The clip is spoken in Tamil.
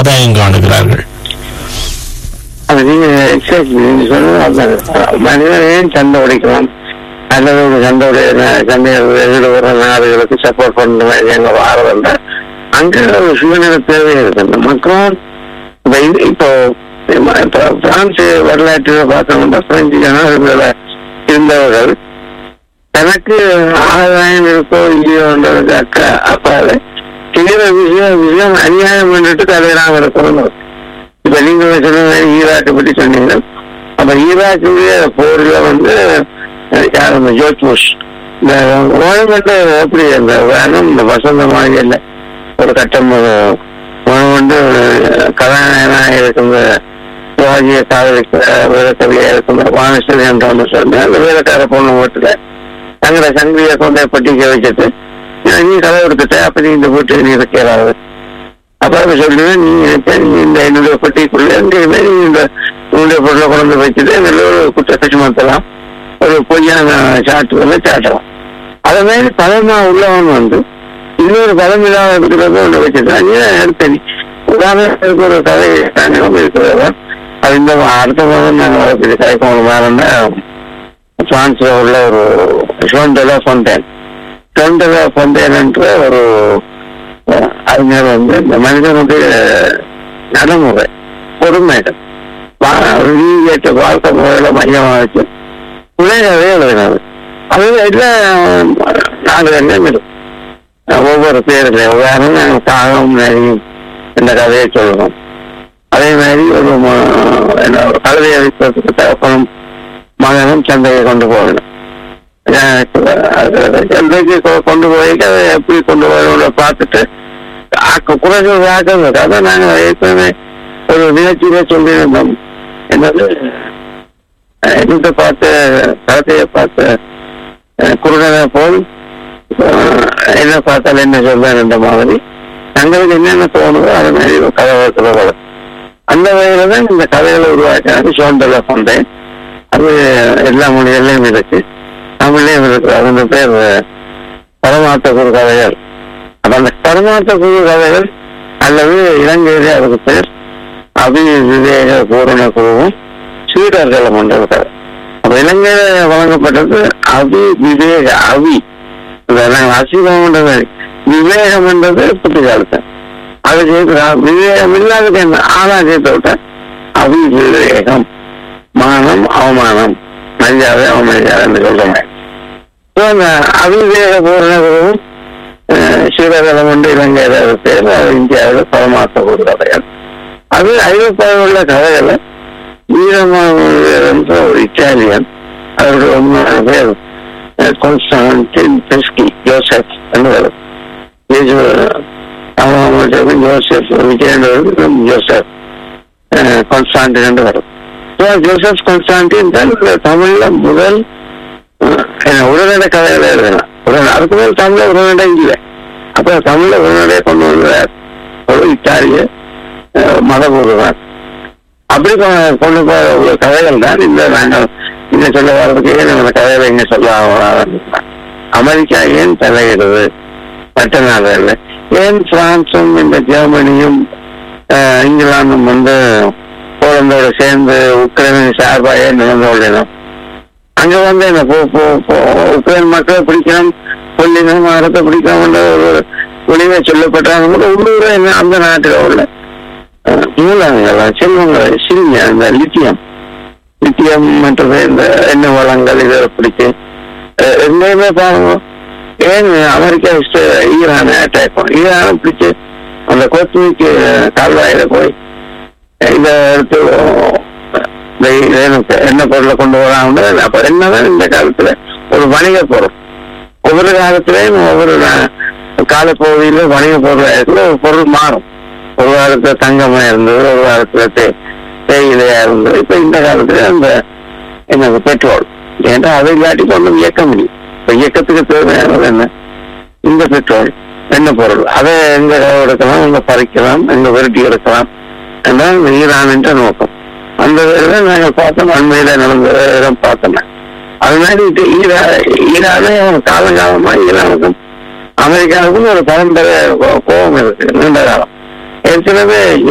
ஆதாயம் காணுகிறார்கள் அது நீங்க எக்ஸாக்ட்லி நீங்க சொன்னது அதுதான் மனிதன் ஏன் சண்டை உடைக்கலாம் அல்லது ஒரு சண்டை உடைய சண்டை ஈடுபடுற நாடுகளுக்கு சப்போர்ட் பண்ற மாதிரி எங்க வாரதுண்டா அங்க ஒரு சுயநல தேவை இருக்கு இந்த மக்கள் இப்ப இது இப்போ இப்போ பிரான்ஸ் வரலாற்றில் பார்த்தோம்னா பிரெஞ்சு ஜனாதிபதியில இருந்தவர்கள் தனக்கு ஆதாயம் இருக்கோ இல்லையோன்றதுக்கு அக்கா அப்பால செய்யற விஷயம் விஷயம் அநியாயம் பண்ணிட்டு தலைவராக இருக்கணும் இப்ப நீங்க சொன்ன மாதிரி ஈராக்கை பற்றி சொன்னீங்க அப்ப ஈராக்குடைய போர்ல வந்து அஹ், யார் அந்த ஜோர்ஜ் புஷ் இந்த கவர்மெண்ட் எப்படி அந்த வேணும் இந்த வசந்த மாதிரி இல்லை ஒரு கட்டம் கவர்மெண்ட் கதாநாயகனாக இருக்கின்ற சிவாஜிய காதலிக்க வீரக்கவியா இருக்கின்ற வானஸ்வரி என்ற ஒன்று சொன்னேன் அந்த வீரக்கார பொண்ணு வீட்டுல தங்களை சங்கிலியை கொண்டே பட்டிக்க வச்சுட்டு நீ கதை கொடுத்துட்ட அப்ப நீ இந்த வீட்டு நீ இருக்கிறாரு அப்ப அவ சொல்லுவேன் நீ நினைச்ச நீ இந்த என்னுடைய பெட்டிக்குள்ள எங்கேயுமே நீ இந்த உன்னுடைய பொருளை கொண்டு வச்சுட்டு நல்ல ஒரு குற்றத்தை சுமத்தலாம் ஒரு பொய்யான சாட்டுகளை சாட்டலாம் அதே மாதிரி பதமா உள்ளவன் வந்து இன்னொரு பதம் இல்லாத இருக்கிறத ஒன்று வச்சுட்டான் நீ எடுத்த நீ உதாரணத்துக்கு ஒரு கதை ஞாபகம் இருக்கிறதா அது இந்த அடுத்த மாதம் நாங்கள் வரக்கூடிய கதைக்கு வேறன்னா பிரான்ஸ்ல உள்ள ஒரு ஷோண்டலா ஃபொண்டேன் ஷோண்டலா ஃபொண்டேன் என்ற ஒரு அஹ், அறிஞர் வந்து இந்த மனிதனுடைய நடைமுறை பொறுமைகள் கேட்ட வாழ்க்கை முறையில மையமா வச்சு புனையவே எழுதினாரு அது எல்லாம் நாலு எண்ணம் இருக்கு அஹ், ஒவ்வொரு பேருல உதாரணம் நாங்கள் காகம் நரியும் இந்த கதையை சொல்லணும் அதே மாதிரி ஒரு ம- என்ன, ஒரு கழுதையை வைப்பதற்கு தகப்பனும் மகனும் சந்தையை கொண்டு போகணும் அஹ் அது சந்தைக்கு கொ- கொண்டு போய் அதை எப்படி கொண்டு போகணும் பார்த்துட்டு ஆக்க குறைஞ்ச ஆக்கம் இருக்கு அதான் நாங்கள் ஏற்கனவே ஒரு நிகழ்ச்சியில சொல்லியிருந்தோம் என்னது அஹ் என்னத்தை பார்த்து கழுதையை பார்த்து அஹ் குருடனை போல் அஹ் என்ன பார்த்தாலும் என்ன சொல்றேன் இந்த மாதிரி தங்களுக்கு என்னென்ன தோணுதோ அது மாதிரி ஒரு கதை வளர்த்து அந்த வகையில தான் இந்த கதைகளை உருவாக்கினது சோண்டல கொண்டேன் அது எல்லா மொழிகளிலும் இருக்கு தமிழ்லையும் இருக்கு அதன் பேர் பரமார்த்த குரு கதைகள் அப்ப அந்த பரமார்த்த குரு கதைகள் அல்லது இலங்கையிலே அதுக்கு பேர் அபி விவேக பூரண குருவும் சீடர்களும் என்ற ஒரு கதை அப்ப இலங்கையில வழங்கப்பட்டது அபி விவேக அவி அசிவம் என்றது விவேகம் என்றது புத்தி காலத்தை அதை சேர்த்து விவேகம் இல்லாதது என்ன ஆனா சேர்த்து விட்ட அவி விவேகம் மானம் அவமானம் மரியாதை அவமரியாதை என்று சொல்றேன் So, அந்த அவிவேக பூரணகுருவும் சிவகலம் உண்டு இலங்கையில பேர் அது இந்தியாவில் பரமார்த்த ஒரு கதைகள் அது ஐரோப்பாவில் உள்ள கதைகளை வீரமான் என்ற ஒரு இட்டாலியன் அவருடைய உண்மையான பேர் கான்ஸ்டான்டின் பெஸ்கி ஜோசப் என்று வரும் இது அவன் ஜோசப் விஜயன் ஜோசப் கான்ஸ்டான்டின் என்று வரும் So, ஜோசப் கான்ஸ்டான்டின் தான் இந்த தமிழ்ல முதல் அஹ், என்ன, உடனடி கதைகளை எழுதினான் உடனே அதுக்கு மேல் தமிழ்ல உடனடி இல்லை அப்ப தமிழ்ல உடனடியே கொண்டு வந்தார் ஒரு இத்தாலிய அஹ், மதபூர்வம் அப்படி கொ- கொண்டு போற ஒரு கதைகள் தான் இந்த நாங்கள் இங்க சொல்ல வர்றதுக்கு ஏன் இந்த கதைகளை இங்க சொல்ல ஆரம்பிக்கலாம். அமெரிக்கா ஏன் தலையிடுது மற்ற நாடுகள் ஏன் பிரான்சும் இந்த ஜெர்மனியும் அஹ், இங்கிலாந்தும் வந்து போலந்தோட சேர்ந்து உக்ரைனை சார்பாக ஏன் நடந்து கொள்ளணும் அங்க வந்து என்ன போ- போ- போ- உக்ரைன் மக்களை பிடிக்கணும் கொல்லினம் மரத்தை பிடிக்கணும் ஒரு ஒளிவை சொல்லப்பட்டாங்க கூட உள்ளூர என்ன அந்த நாட்டில் உள்ள அஹ், மூலங்கள் செல்வங்கள் சிறிய அந்த லித்தியம் லித்தியம் மற்றது இந்த எண்ணெய் வளங்கள் இதை பிடிச்சு அஹ், எங்கேயுமே பாருங்க ஏன் அமெரிக்கா இஷ்ட ஈரானை அட்டாக் பண்ணும் ஈரானை பிடிச்சு அந்த கோத்துமிக்கு கால்வாயில போய் இதை எடுத்து இந்த எனக்கு என்ன பொருளை கொண்டு வராங்க அப்ப என்னதான் இந்த காலத்துல ஒரு வணிக பொருள் ஒவ்வொரு காலத்திலையும் ஒவ்வொரு நா- காலப்பகுதியில வணிக பொருள் ஒரு பொருள் மாறும் ஒரு காலத்துல தங்கமா இருந்தது ஒரு காலத்துல தே- தேயிலையா இருந்தது இப்ப இந்த காலத்துல அந்த என்னது பெட்ரோல் ஏன்னா அதை இல்லாட்டி கொண்டு இயக்க முடியும் இப்ப இயக்கத்துக்கு தேவையானது என்ன இந்த பெட்ரோல் என்ன பொருள் அதை எங்க எடுக்கலாம் எங்க பறிக்கலாம் எங்க விரட்டி எடுக்கலாம் என்றால் இந்த ஈரான் என்ற நோக்கம் அந்த இதை நாங்கள் பார்த்தோம் அண்மையில நடந்த இடம் பார்த்தோம் அது மாதிரி இது ஈரா ஈரானே காலங்காலமா ஈரானுக்கும் அமெரிக்காவுக்கும் ஒரு பரம்பரை கோ- கோபம் இருக்கு நீண்ட காலம் ஏற்கனவே